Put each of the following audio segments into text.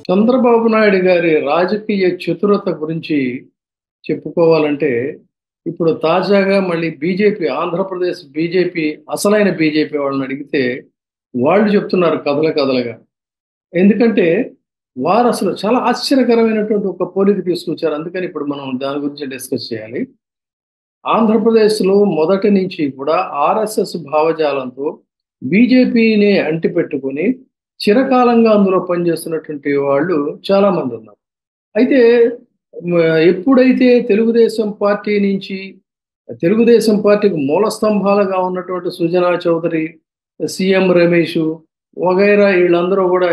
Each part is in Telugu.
చంద్రబాబు నాయుడు గారి రాజకీయ చతురత గురించి చెప్పుకోవాలంటే ఇప్పుడు తాజాగా మళ్ళీ బీజేపీ ఆంధ్రప్రదేశ్ బీజేపీ అసలైన బీజేపీ వాళ్ళని అడిగితే వాళ్ళు చెప్తున్నారు కథల కథలుగా ఎందుకంటే వారు అసలు చాలా ఆశ్చర్యకరమైనటువంటి ఒక పోలిక తీసుకొచ్చారు అందుకని ఇప్పుడు మనం దాని గురించి డిస్కస్ చేయాలి ఆంధ్రప్రదేశ్లో మొదటి నుంచి కూడా ఆర్ఎస్ఎస్ భావజాలంతో బీజేపీని అంటిపెట్టుకుని చిరకాలంగా అందులో పనిచేస్తున్నటువంటి వాళ్ళు చాలా మంది ఉన్నారు అయితే మ, ఎప్పుడైతే తెలుగుదేశం పార్టీ నుంచి తెలుగుదేశం పార్టీకి మూల స్తంభాలుగా ఉన్నటువంటి సుజనా చౌదరి సీఎం రమేష్ వగైరా వీళ్ళందరూ కూడా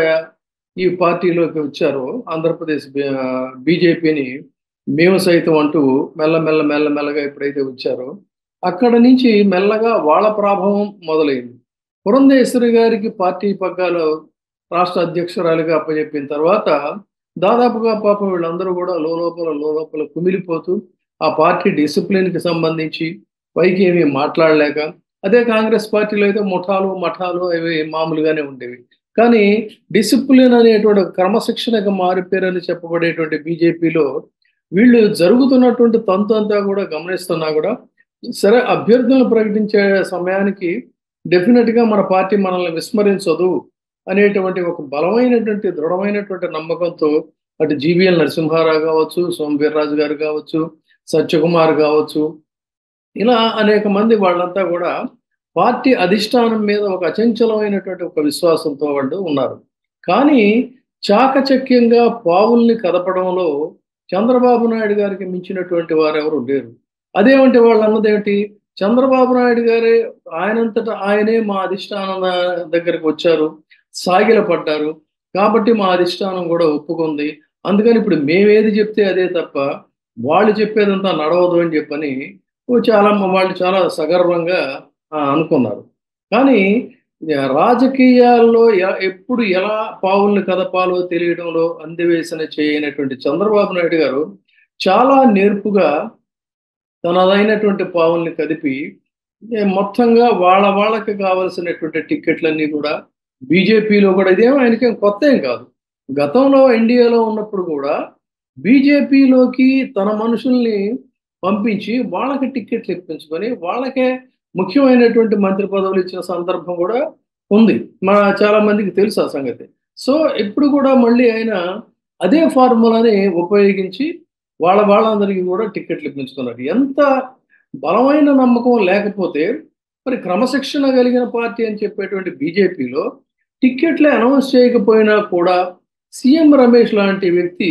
ఈ పార్టీలోకి వచ్చారు ఆంధ్రప్రదేశ్ బీజేపీని మేము సైతం అంటూ మెల్ల మెల్ల మెల్ల మెల్లగా ఎప్పుడైతే వచ్చారో అక్కడ నుంచి మెల్లగా వాళ్ళ ప్రభావం మొదలైంది పురంధేశ్వరి గారికి పార్టీ పగ్గాలు రాష్ట్ర అధ్యక్షురాలిగా అప్పచెప్పిన తర్వాత దాదాపుగా పాపం వీళ్ళందరూ కూడా లోపల లోపల కుమిలిపోతూ ఆ పార్టీ డిసిప్లిన్కి సంబంధించి పైకి ఏమీ మాట్లాడలేక అదే కాంగ్రెస్ పార్టీలో అయితే ముఠాలు మఠాలు అవి మామూలుగానే ఉండేవి కానీ డిసిప్లిన్ అనేటువంటి ఒక క్రమశిక్షణగా మారిపోయారని చెప్పబడేటువంటి బీజేపీలో వీళ్ళు జరుగుతున్నటువంటి తంతు అంతా కూడా గమనిస్తున్నా కూడా సరే అభ్యర్థులను ప్రకటించే సమయానికి డెఫినెట్గా మన పార్టీ మనల్ని విస్మరించదు అనేటువంటి ఒక బలమైనటువంటి దృఢమైనటువంటి నమ్మకంతో అటు జీవీఎల్ నరసింహారావు కావచ్చు సోమ వీర్రాజు గారు కావచ్చు సత్యకుమార్ కావచ్చు ఇలా అనేక మంది వాళ్ళంతా కూడా పార్టీ అధిష్టానం మీద ఒక అచంచలమైనటువంటి ఒక విశ్వాసంతో వాళ్ళు ఉన్నారు కానీ చాకచక్యంగా పావుల్ని కదపడంలో చంద్రబాబు నాయుడు గారికి మించినటువంటి వారెవరు లేరు అదేమంటే వాళ్ళు అన్నదేమిటి చంద్రబాబు నాయుడు గారే ఆయనంతటా ఆయనే మా అధిష్టానం దగ్గరికి వచ్చారు సాగిల పడ్డారు కాబట్టి మా అధిష్టానం కూడా ఒప్పుకుంది అందుకని ఇప్పుడు మేమేది చెప్తే అదే తప్ప వాళ్ళు చెప్పేదంతా నడవదు అని చెప్పని చాలా వాళ్ళు చాలా సగర్వంగా ఆ, అనుకున్నారు కానీ రాజకీయాల్లో ఎ- ఎప్పుడు ఎలా పావుల్ని కదపాలో తెలియడంలో అందివేసిన చేయనటువంటి చంద్రబాబు నాయుడు గారు చాలా నేర్పుగా తనదైనటువంటి పావుల్ని కదిపి ఏ, మొత్తంగా వాళ్ళ వాళ్ళకి కావలసినటువంటి టిక్కెట్లన్నీ కూడా బీజేపీలో కూడా ఇదేమో ఆయనకేం కొత్త ఏం కాదు గతంలో ఎన్డీఏలో ఉన్నప్పుడు కూడా బీజేపీలోకి తన మనుషుల్ని పంపించి వాళ్ళకి టిక్కెట్లు ఇప్పించుకొని వాళ్ళకే ముఖ్యమైనటువంటి మంత్రి పదవులు ఇచ్చిన సందర్భం కూడా ఉంది మా చాలా మందికి తెలుసు ఆ సంగతి సో ఇప్పుడు కూడా మళ్ళీ ఆయన అదే ఫార్ములాని ఉపయోగించి వాళ్ళ వాళ్ళందరికీ కూడా టిక్కెట్లు ఇప్పించుకున్నారు ఎంత బలమైన నమ్మకం లేకపోతే మరి క్రమశిక్షణ కలిగిన పార్టీ అని చెప్పేటువంటి బీజేపీలో టిక్కెట్లే అనౌన్స్ చేయకపోయినా కూడా సీఎం రమేష్ లాంటి వ్యక్తి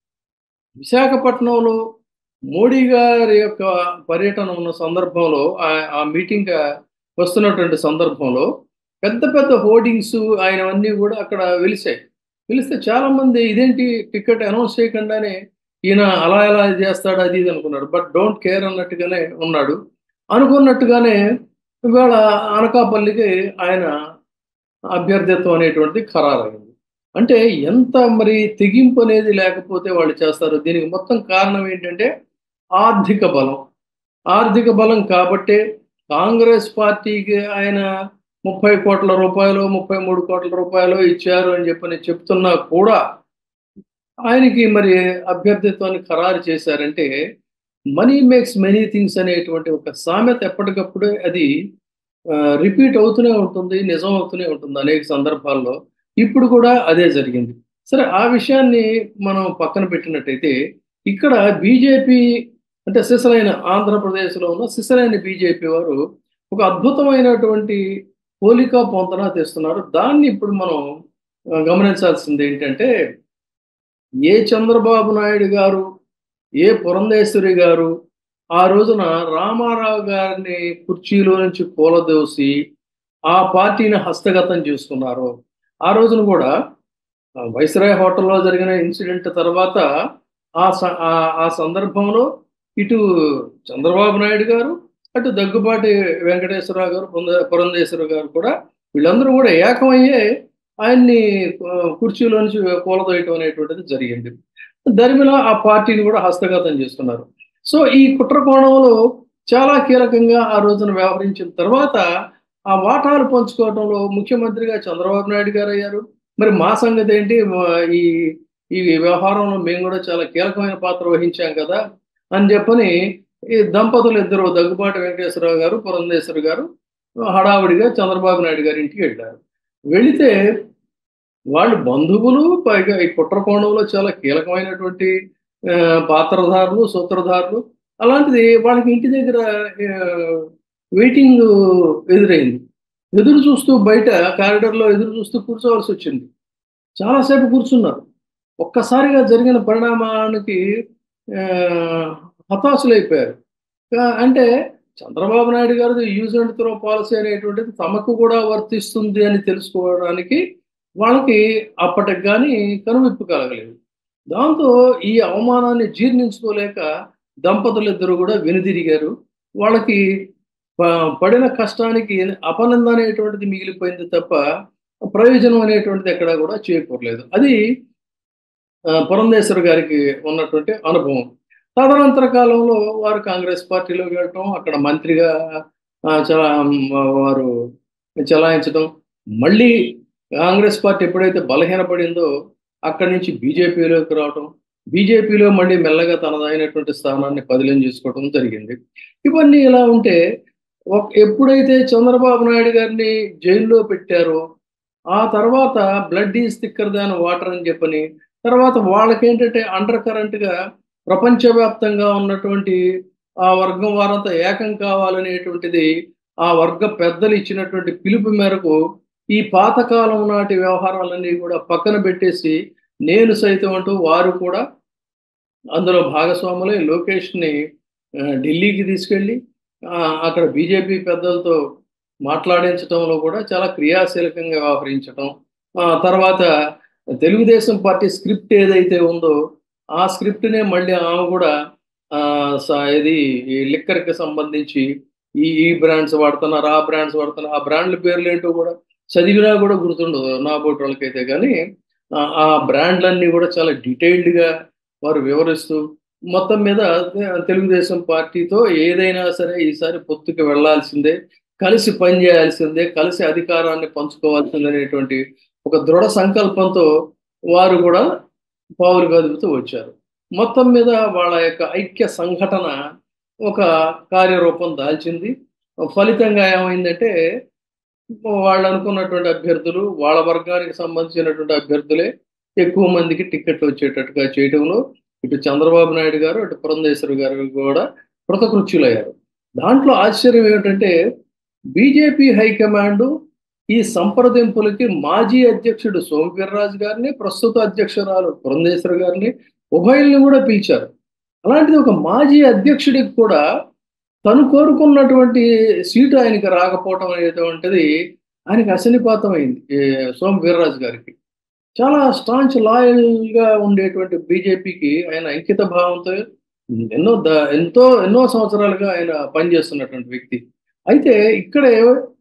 విశాఖపట్నంలో మోడీ గారి యొక్క పర్యటన ఉన్న సందర్భంలో ఆ- ఆ మీటింగ్ వస్తున్నటువంటి సందర్భంలో పెద్ద పెద్ద హోర్డింగ్స్ ఆయన అన్నీ కూడా అక్కడ వెలిసాయి వెలిస్తే చాలా మంది ఇదేంటి టికెట్ అనౌన్స్ చేయకుండానే ఈయన అలా ఎలా చేస్తాడు అది ఇది అనుకున్నాడు బట్ డోంట్ కేర్ అన్నట్టుగానే ఉన్నాడు అనుకున్నట్టుగానే ఇవాళ అనకాపల్లికి ఆయన అభ్యర్థిత్వం అనేటువంటిది ఖరారైంది అంటే ఎంత మరి తెగింపు అనేది లేకపోతే వాళ్ళు చేస్తారు దీనికి మొత్తం కారణం ఏంటంటే ఆర్థిక బలం ఆర్థిక బలం కాబట్టే కాంగ్రెస్ పార్టీకి ఆయన ముప్పై కోట్ల రూపాయలు ముప్పై మూడు కోట్ల రూపాయలు ఇచ్చారు అని చెప్పని చెప్తున్నా కూడా ఆయనకి మరి అభ్యర్థిత్వాన్ని ఖరారు చేశారంటే మనీ మేక్స్ మెనీ థింగ్స్ అనేటువంటి ఒక సామెత ఎప్పటికప్పుడే అది రిపీట్ అవుతూనే ఉంటుంది నిజం అవుతూనే ఉంటుంది అనేక సందర్భాల్లో ఇప్పుడు కూడా అదే జరిగింది సరే ఆ విషయాన్ని మనం పక్కన పెట్టినట్టయితే ఇక్కడ బీజేపీ అంటే సిసలైన ఆంధ్రప్రదేశ్లో ఉన్న సిసలైన బీజేపీ వారు ఒక అద్భుతమైనటువంటి పోలిక పొంతన తెస్తున్నారు దాన్ని ఇప్పుడు మనం ఆ, గమనించాల్సింది ఏంటంటే ఏ చంద్రబాబు నాయుడు గారు ఏ పురంధేశ్వరి గారు ఆ రోజున రామారావు గారిని కుర్చీలో నుంచి కూలదోసి ఆ పార్టీని హస్తగతం చేసుకున్నారు ఆ రోజున కూడా ఆ, వైస్రాయ్ హోటల్లో జరిగిన ఇన్సిడెంట్ తర్వాత ఆ స- ఆ- ఆ సందర్భంలో ఇటు చంద్రబాబు నాయుడు గారు అటు దగ్గుబాటి వెంకటేశ్వరరావు గారు పురంధ- పురంధేశ్వర గారు కూడా వీళ్ళందరూ కూడా ఏకమయ్యే ఆయన్ని ఆ, కుర్చీలో నుంచి కూలదోయటం అనేటువంటిది జరిగింది దరిమిలా ఆ పార్టీని కూడా హస్తగతం చేసుకున్నారు సో ఈ కుట్ర కోణంలో చాలా కీలకంగా ఆ రోజున వ్యవహరించిన తర్వాత ఆ వాటాలు పంచుకోవడంలో ముఖ్యమంత్రిగా చంద్రబాబు నాయుడు గారు అయ్యారు మరి మా సంగతి ఏంటి మా ఈ ఈ వ్యవహారంలో మేము కూడా చాలా కీలకమైన పాత్ర వహించాం కదా అని చెప్పని ఈ దంపతులు ఇద్దరు దగ్గుబాటి వెంకటేశ్వరరావు గారు పురంధేశ్వరి గారు హడావుడిగా చంద్రబాబు నాయుడు గారి ఇంటికి వెళ్ళారు వెళితే వాళ్ళు బంధువులు పైగా ఈ కుట్రకోణంలో చాలా కీలకమైనటువంటి ఆ, పాత్రధారులు సూత్రధారులు అలాంటిది వాళ్ళకి ఇంటి దగ్గర వెయిటింగ్ ఎదురైంది ఎదురు చూస్తూ బయట కారిడర్లో ఎదురు చూస్తూ కూర్చోవలసి వచ్చింది చాలాసేపు కూర్చున్నారు ఒక్కసారిగా జరిగిన పరిణామానికి ఆ, హతాశులైపోయారు కా- అంటే చంద్రబాబు నాయుడు గారిది యూజ్ అండ్ త్రో పాలసీ అనేటువంటిది తమకు కూడా వర్తిస్తుంది అని తెలుసుకోవడానికి వాళ్ళకి అప్పటికి కానీ కనువిప్పు కలగలేదు దాంతో ఈ అవమానాన్ని జీర్ణించుకోలేక దంపతులు ఇద్దరు కూడా వెనుదిరిగారు వాళ్ళకి ప- పడిన కష్టానికి అపనంద అనేటువంటిది మిగిలిపోయింది తప్ప ప్రయోజనం అనేటువంటిది ఎక్కడా కూడా చేకూరలేదు అది ఆ, పురంధేశ్వర్ గారికి ఉన్నటువంటి అనుభవం తదనంతర కాలంలో వారు కాంగ్రెస్ పార్టీలోకి వెళ్ళటం అక్కడ మంత్రిగా ఆ, చలా వారు చలాయించడం మళ్ళీ కాంగ్రెస్ పార్టీ ఎప్పుడైతే బలహీనపడిందో అక్కడి నుంచి బీజేపీలోకి రావటం బీజేపీలో మళ్ళీ మెల్లగా తనదైనటువంటి స్థానాన్ని పదిలం చేసుకోవడం జరిగింది ఇవన్నీ ఇలా ఉంటే ఒక- ఎప్పుడైతే చంద్రబాబు నాయుడు గారిని జైల్లో పెట్టారో ఆ తర్వాత blood is thicker than water అని చెప్పని తర్వాత వాళ్ళకేంటంటే అండర్ కరెంట్గా ప్రపంచవ్యాప్తంగా ఉన్నటువంటి ఆ వర్గం వారంతా ఏకం కావాలనేటువంటిది ఆ వర్గ పెద్దలు ఇచ్చినటువంటి పిలుపు మేరకు ఈ పాతకాలం నాటి వ్యవహారాలన్నీ కూడా పక్కన పెట్టేసి నేను సైతం అంటూ వారు కూడా అందులో భాగస్వాములై లోకేష్ని ఆ, ఢిల్లీకి తీసుకెళ్ళి ఆ, అక్కడ బీజేపీ పెద్దలతో మాట్లాడించడంలో కూడా చాలా క్రియాశీలకంగా వ్యవహరించడం ఆ, తర్వాత తెలుగుదేశం పార్టీ స్క్రిప్ట్ ఏదైతే ఉందో ఆ స్క్రిప్ట్నే మళ్ళీ ఆమె కూడా ఆ, స- ఇది ఈ లిక్కర్కి సంబంధించి ఈ ఈ బ్రాండ్స్ వాడుతున్నారు ఆ బ్రాండ్స్ వాడుతున్నారు ఆ బ్రాండ్ల పేర్లు ఏంటో కూడా చదివినా కూడా గుర్తుండదు నా బోటి వాళ్ళకైతే కానీ ఆ ఆ బ్రాండ్లన్నీ కూడా చాలా డీటెయిల్డ్గా వారు వివరిస్తూ మొత్తం మీద తెలుగుదేశం పార్టీతో ఏదైనా సరే ఈసారి పొత్తుకు వెళ్లాల్సిందే కలిసి పనిచేయాల్సిందే కలిసి అధికారాన్ని పంచుకోవాల్సిందే అనేటువంటి ఒక దృఢ సంకల్పంతో వారు కూడా పావులు కదుపుతూ వచ్చారు మొత్తం మీద వాళ్ళ యొక్క ఐక్య సంఘటన ఒక కార్యరూపం దాల్చింది ఫలితంగా ఏమైందంటే వాళ్ళు అనుకున్నటువంటి అభ్యర్థులు వాళ్ళ వర్గానికి సంబంధించినటువంటి అభ్యర్థులే ఎక్కువ మందికి టికెట్లు వచ్చేటట్టుగా చేయడంలో ఇటు చంద్రబాబు నాయుడు గారు అటు పురంధేశ్వరి గారు కూడా కృతకృత్యులయ్యారు దాంట్లో ఆశ్చర్యం ఏమిటంటే బీజేపీ హైకమాండ్ ఈ సంప్రదింపులకి మాజీ అధ్యక్షుడు సోమవీర్రాజు గారిని ప్రస్తుత అధ్యక్షురాలు పురంధేశ్వరి గారిని ఉభయల్ని కూడా పిలిచారు అలాంటిది ఒక మాజీ అధ్యక్షుడికి కూడా తను కోరుకున్నటువంటి సీటు ఆయనకి రాకపోవటం అనేటువంటిది ఆయనకి అసనిపాతం అయింది ఈ సోమ వీర్రాజు గారికి చాలా స్టాంచ్ లాయల్ గా ఉండేటువంటి బీజేపీకి ఆయన అంకిత భావంతో ఎన్నో ద ఎంతో ఎన్నో సంవత్సరాలుగా ఆయన పనిచేస్తున్నటువంటి వ్యక్తి అయితే ఇక్కడే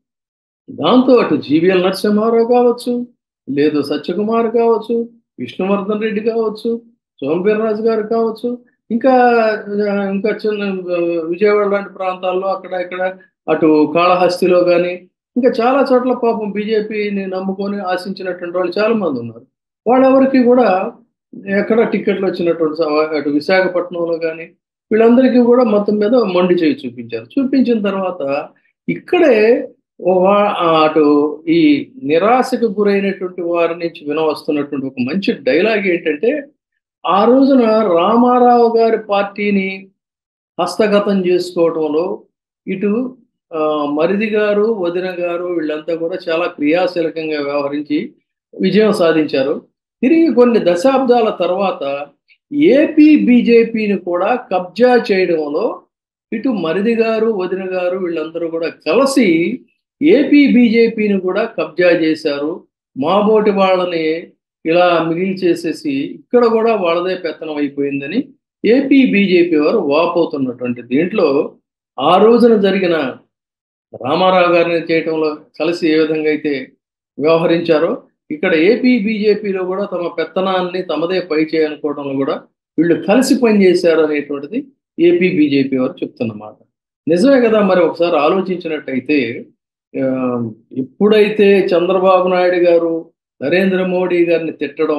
దాంతో అటు జీవీఎల్ నరసింహారావు కావచ్చు లేదు సత్యకుమార్ కావచ్చు విష్ణువర్ధన్ రెడ్డి కావచ్చు సోమవీర్రాజు గారు కావచ్చు ఇంకా ఆ, ఇంకా చిన్న ఆ, విజయవాడ లాంటి ప్రాంతాల్లో అక్కడ ఇక్కడ అటు కాళహస్తిలో కానీ ఇంకా చాలా చోట్ల పాపం బీజేపీని నమ్ముకొని ఆశించినటువంటి వాళ్ళు చాలా మంది ఉన్నారు వాళ్ళెవరికి కూడా ఎక్కడ టికెట్లు వచ్చినటువంటి స- అటు విశాఖపట్నంలో కానీ వీళ్ళందరికీ కూడా మొత్తం మీద మొండి చేయి చూపించారు చూపించిన తర్వాత ఇక్కడే ఓ వా- ఆ, అటు ఈ నిరాశకు గురైనటువంటి వారి నుంచి వినవస్తున్నటువంటి ఒక మంచి డైలాగ్ ఏంటంటే ఆ రోజున రామారావు గారి పార్టీని హస్తగతం చేసుకోవటంలో ఇటు ఆ, మరిది గారు వదిన గారు వీళ్ళంతా కూడా చాలా క్రియాశీలకంగా వ్యవహరించి విజయం సాధించారు తిరిగి కొన్ని దశాబ్దాల తర్వాత ఏపీ బీజేపీని కూడా కబ్జా చేయడంలో ఇటు మరిది గారు వదిన గారు వీళ్ళందరూ కూడా కలిసి ఏపీ బీజేపీని కూడా కబ్జా చేశారు మాబోటి వాళ్ళని ఇలా మిగిల్చేసేసి ఇక్కడ కూడా వాళ్ళదే పెత్తనం అయిపోయిందని ఏపీ బీజేపీ వారు వాపోతున్నటువంటి దీంట్లో ఆ రోజున జరిగిన రామారావు గారిని చేయటంలో కలిసి ఏ విధంగా అయితే వ్యవహరించారో ఇక్కడ ఏపీ బీజేపీలో కూడా తమ పెత్తనాన్ని తమదే పై చేయనుకోవడంలో కూడా వీళ్ళు కలిసి పనిచేశారు అనేటువంటిది ఏపీ బీజేపీ వారు చెప్తున్నమాట నిజమే కదా మరి ఒకసారి ఆలోచించినట్టయితే ఆ, ఎప్పుడైతే చంద్రబాబు నాయుడు గారు నరేంద్ర మోడీ గారిని తిట్టడం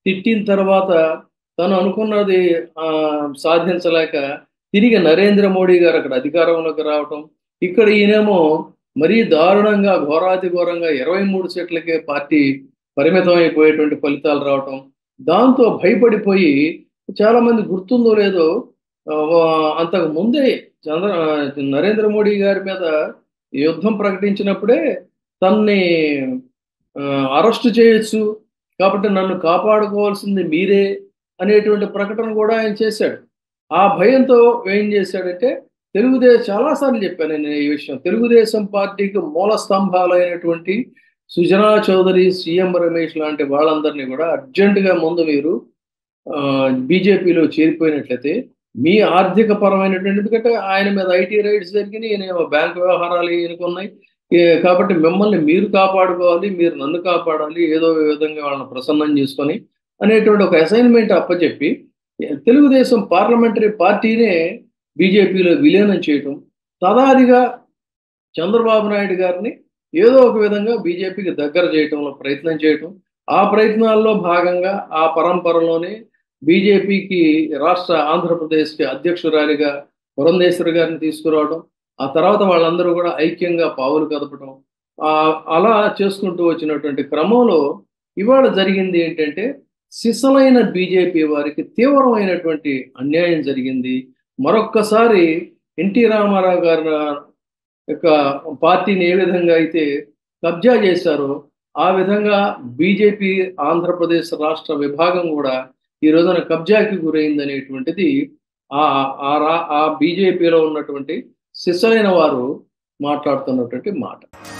తిట్టిన తర్వాత తను అనుకున్నది ఆ, సాధించలేక తిరిగి నరేంద్ర మోడీ గారు అక్కడ అధికారంలోకి రావటం ఇక్కడ ఈయనేమో మరీ దారుణంగా ఘోరాతి ఘోరంగా ఇరవై మూడు సీట్లకే పార్టీ పరిమితం అయిపోయేటువంటి ఫలితాలు రావటం దాంతో భయపడిపోయి చాలా మంది గుర్తుందో లేదో ఆ, అంతకు ముందే చంద్ర ఆ, నరేంద్ర మోడీ గారి మీద యుద్ధం ప్రకటించినప్పుడే తన్ని అరెస్ట్ చేయొచ్చు కాబట్టి నన్ను కాపాడుకోవాల్సింది మీరే అనేటువంటి ప్రకటన కూడా ఆయన చేశాడు ఆ భయంతో ఏం చేశాడంటే తెలుగుదేశం చాలాసార్లు చెప్పాను నేను ఈ విషయం తెలుగుదేశం పార్టీకి మూల స్తంభాలైనటువంటి సుజనా చౌదరి సీఎం రమేష్ లాంటి వాళ్ళందరినీ కూడా అర్జెంటుగా ముందు మీరు బీజేపీలో చేరిపోయినట్లయితే మీ ఆర్థిక పరమైనటువంటి ఎందుకంటే ఆయన మీద ఐటీ రైట్స్ జరిగినాయి ఈయన బ్యాంక్ వ్యవహారాలు ఈయనకున్నాయి ఏ- కాబట్టి మిమ్మల్ని మీరు కాపాడుకోవాలి మీరు నన్ను కాపాడాలి ఏదో విధంగా వాళ్ళని ప్రసన్నం చేసుకొని అనేటువంటి ఒక అసైన్మెంట్ అప్పచెప్పి తెలుగుదేశం పార్లమెంటరీ పార్టీనే బీజేపీలో విలీనం చేయటం తదాదిగా చంద్రబాబు నాయుడు గారిని ఏదో ఒక విధంగా బీజేపీకి దగ్గర చేయటంలో ప్రయత్నం చేయటం ఆ ప్రయత్నాల్లో భాగంగా ఆ పరంపరలోనే బీజేపీకి రాష్ట్ర ఆంధ్రప్రదేశ్కి అధ్యక్షురాలిగా పురంధేశ్వరి గారిని తీసుకురావడం ఆ తర్వాత వాళ్ళందరూ కూడా ఐక్యంగా పావులు కదపడం ఆ అలా చేసుకుంటూ వచ్చినటువంటి క్రమంలో ఇవాళ జరిగింది ఏంటంటే సిసలైన బీజేపీ వారికి తీవ్రమైనటువంటి అన్యాయం జరిగింది మరొక్కసారి ఎన్టీ రామారావు గారి యొక్క పార్టీని ఏ విధంగా అయితే కబ్జా చేశారో ఆ విధంగా బీజేపీ ఆంధ్రప్రదేశ్ రాష్ట్ర విభాగం కూడా ఈ రోజున కబ్జాకి గురైంది అనేటువంటిది ఆ ఆ రా ఆ బీజేపీలో ఉన్నటువంటి సిసలైన వారు మాట్లాడుతున్నటువంటి మాట